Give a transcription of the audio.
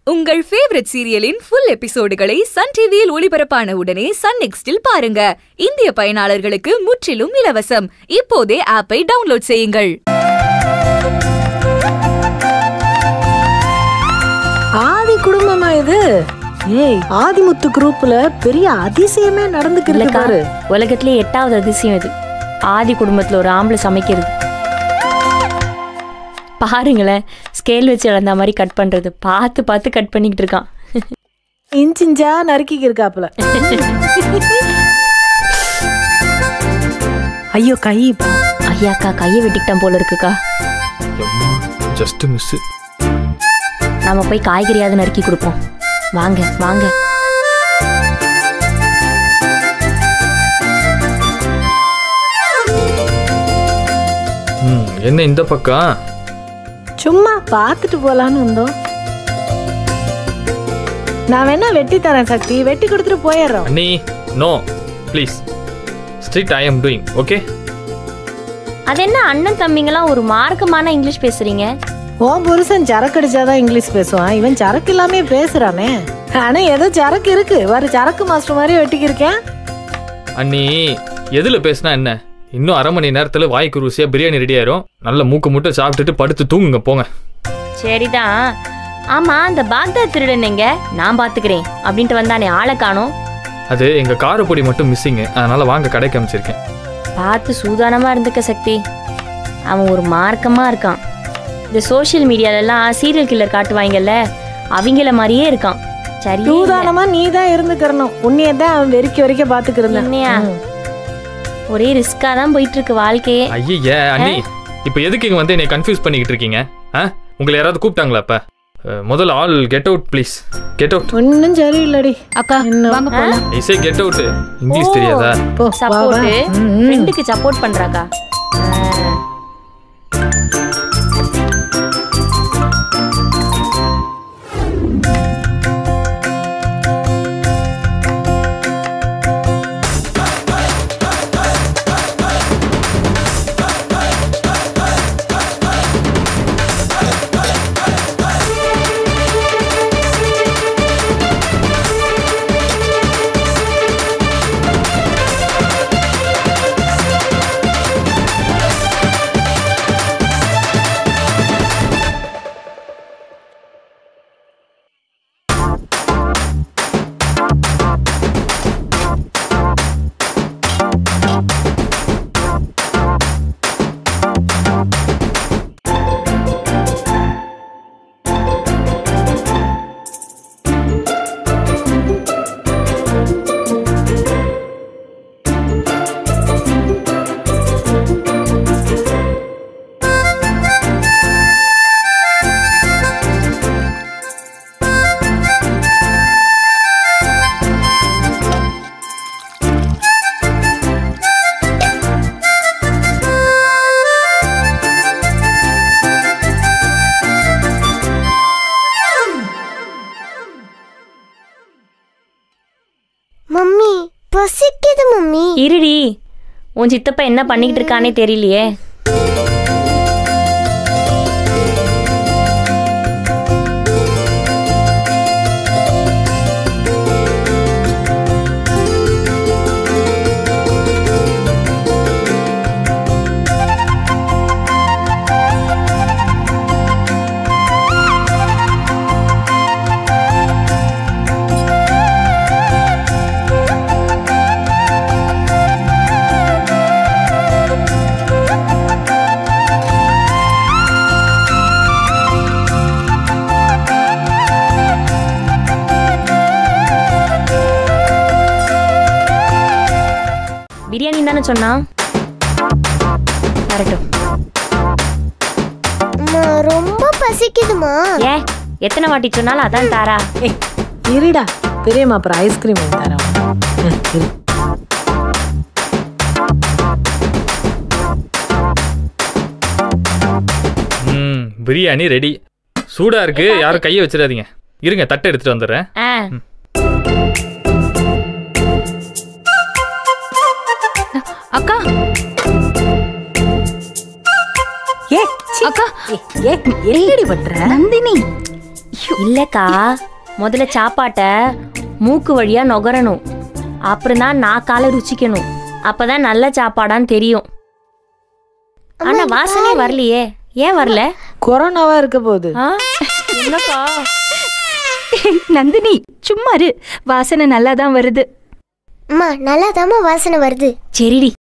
உங்கள் ஃபேவரட் சீரியலின் ஃபுல் எபிசோடுகளை சன் டிவியில் ஒளிபரப்பான உடனே சன் நெக்ஸ்டில் பாருங்க இந்திய பயனாளர்களுக்கு முற்றிலும் இலவசம் இப்போதே ஆப்பை டவுன்லோட் செய்யுங்கள் ஆதி குடும்பமா இது ஏய் ஆதிமுத்து குரூப்ல பெரிய அதிசயமே நடந்துக்கிட்டு இல்லக்கா பாரு உலகத்திலே எட்டாவது அதிசயம் இது ஆதி குடும்பத்துல ஒரு ஆம்பளை சமைக்கிறது பாருங்களேன் ஸ்கேல் வச்சு இழந்த மாதிரி கட் பண்றது பார்த்து பார்த்து கட் பண்ணிக்கிட்டு இருக்கான் இன்ச் இன்ச்சா நறுக்கிக்கு இருக்காப்புல ஐயோ கை பா. ஐயாக்கா கையை வெட்டிக்கிட்டான் போல இருக்குக்கா ஜஸ்ட் மிஸ் நாம போய் காய்கறியாவது நறுக்கி கொடுப்போம் வாங்க வாங்க ம் என்ன இந்த பக்கம் சும்மா பார்த்துட்டு போலான்னு வந்தோம் நான் வேணா வெட்டி தரேன் சக்தி வெட்டி கொடுத்துட்டு போயிடுறோம் அண்ணி no please strict I am doing okay அது என்ன அண்ணன் தம்பிங்களாம் ஒரு மார்க்கமான இங்கிலீஷ் பேசுறீங்க உன் புருஷன் சரக்கு அடிச்சாதான் இங்கிலீஷ் பேசுவான் இவன் சரக்கு இல்லாமே பேசுறானே ஆனா ஏதோ சரக்கு இருக்கு வர சரக்கு மாஸ்டர் மாதிரி வெட்டிக்கிருக்கேன் அண்ணி எதில் பேசினா என்ன இன்னும் அரை மணி நேரத்தில் வாய்க்கு ருசியாக பிரியாணி ரெடி ஆயிரும் நல்ல மூக்கு முட்டை சாப்பிட்டுட்டு படுத்து தூங்குங்க போங்க சரிதான் ஆமா அந்த பாக்தாத் திருடன் எங்க நான் பாத்துக்கிறேன் அப்படின்ட்டு வந்தானே ஆளை காணோம் அது எங்கள் காரப்பொடி மட்டும் மிஸ்ஸிங்கு அதனால் வாங்க கடைக்கு அமைச்சிருக்கேன் பார்த்து சூதானமா இருந்துக்க சக்தி அவன் ஒரு மார்க்கமா இருக்கான் இந்த சோஷியல் மீடியாலெல்லாம் சீரியல் கில்லர் காட்டுவாங்கல்ல அவங்கள மாதிரியே இருக்கான் சரி சூதானமா நீ தான் இருந்துக்கிறணும் உன்னைய தான் அவன் வெறிக்க வரைக்க பாத்துக்கிறேன் என்னையா ஒரே ரிஸ்கா தான் போயிட்டு இருக்கு வாழ்க்கையே ஐயே அண்ணி இப்போ எதுக்கு இங்கே வந்து என்னை கன்ஃபியூஸ் பண்ணிக்கிட்டு இருக்கீங்க ஆ உங்களை யாராவது கூப்பிட்டாங்களா அப்போ முதல்ல all get out please get out ஒன்னும் சரியில்லடி அக்கா வாங்க போலாம் ஐசே கெட் அவுட் இங்கிலீஷ் தெரியாதா போ வா, வா. சப்போர்ட் ம், ம். ஃப்ரெண்டுக்கு சப்போர்ட் பண்றாக்கா ஆ. மம்மி பசிக்குது மம்மி இருடி உன் சித்தப்பா என்ன பண்ணிக்கிட்டு இருக்கானே தெரியலையே பிரியாணி தானே சொன்னான் வரட்டும் அம்மா ரொம்ப பசிக்குதுமா ஏ எத்தனை வாட்டி சொன்னாலும் அதான் தாரா ஏய், இருடா பெரியம்மா அப்புறம் ஐஸ்கிரீம் வாங்கி தரேன் ம், இரு. ம் பிரியாணி ரெடி சூடா இருக்கு யாரும் கையை வச்சிடாதீங்க இருங்க தட்டை எடுத்துட்டு வந்துடுறேன் ஆ அக்கா ஏ சி, அக்கா ஏ, ஏ, என்னடி பண்ற நந்தினி இல்லக்கா முதல்ல சாப்பாட்டை மூக்கு வழியா நுகரணும் அப்புறம் தான் நாக்கால ருச்சிக்கணும் அப்பதான் நல்ல சாப்பாடான்னு தெரியும் ஆனா வாசனை வரலையே ஏன் வரல கொரோனாவா இருக்க போகுது ஆ? என்னக்கா நந்தினி சும்மா இரு வாசனை நல்லா தான் வருது அம்மா நல்லா வாசனை வருது சரிடி